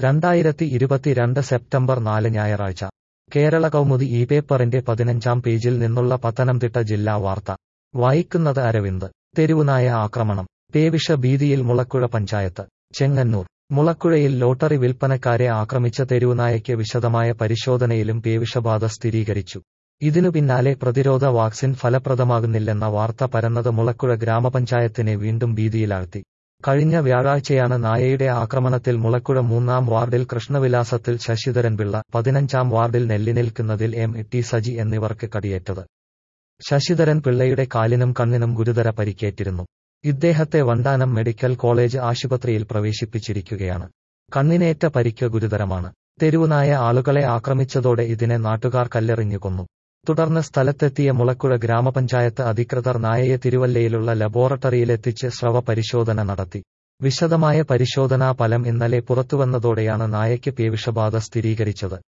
രണ്ടായിരത്തി ഇരുപത്തിരണ്ട് സെപ്റ്റംബർ നാല് ഞായറാഴ്ച കേരള കൗമുദി ഈ പേപ്പറിന്റെ പതിനഞ്ചാം പേജിൽ നിന്നുള്ള പത്തനംതിട്ട ജില്ലാ വാർത്ത വായിക്കുന്നത് അരവിന്ദ് തെരുവുനായ ആക്രമണം പേവിഷ ഭീതിയിൽ മുളക്കുഴ പഞ്ചായത്ത് ചെങ്ങന്നൂർ മുളക്കുഴയിൽ ലോട്ടറി വിൽപ്പനക്കാരെ ആക്രമിച്ച തെരുവുനായയ്ക്ക് വിശദമായ പരിശോധനയിലും പേവിഷബാധ സ്ഥിരീകരിച്ചു ഇതിനു പിന്നാലെ പ്രതിരോധ വാക്സിൻ ഫലപ്രദമാകുന്നില്ലെന്ന വാർത്ത പരന്നത് മുളക്കുഴ ഗ്രാമപഞ്ചായത്തിനെ വീണ്ടും ഭീതിയിലാഴ്ത്തി കഴിഞ്ഞ വ്യാഴാഴ്ചയാണ് നായയുടെ ആക്രമണത്തിൽ മുളക്കുഴ മൂന്നാം വാർഡിൽ കൃഷ്ണവിലാസത്തിൽ ശശിധരൻ പിള്ള പതിനഞ്ചാം വാർഡിൽ നെല്ലിനിൽക്കുന്നതിൽ എം ടി സജി എന്നിവർക്ക് കടിയേറ്റത് ശശിധരൻ പിള്ളയുടെ കാലിനും കണ്ണിനും ഗുരുതര പരിക്കേറ്റിരുന്നു ഇദ്ദേഹത്തെ വണ്ടാനം മെഡിക്കൽ കോളേജ് ആശുപത്രിയിൽ പ്രവേശിപ്പിച്ചിരിക്കുകയാണ് കണ്ണിനേറ്റ പരിക്ക് ഗുരുതരമാണ് തെരുവുനായ ആളുകളെ ആക്രമിച്ചതോടെ ഇതിനെ നാട്ടുകാർ കല്ലെറിഞ്ഞു കൊന്നു തുടർന്ന് സ്ഥലത്തെത്തിയ മുളക്കുഴ ഗ്രാമപഞ്ചായത്ത് അധികൃതർ നായയെ തിരുവല്ലയിലുള്ള ലബോറട്ടറിയിലെത്തിച്ച് സ്രവ പരിശോധന നടത്തി വിശദമായ പരിശോധനാ ഫലം ഇന്നലെ പുറത്തുവന്നതോടെയാണ് നായയ്ക്ക് പേവിഷബാധ സ്ഥിരീകരിച്ചത്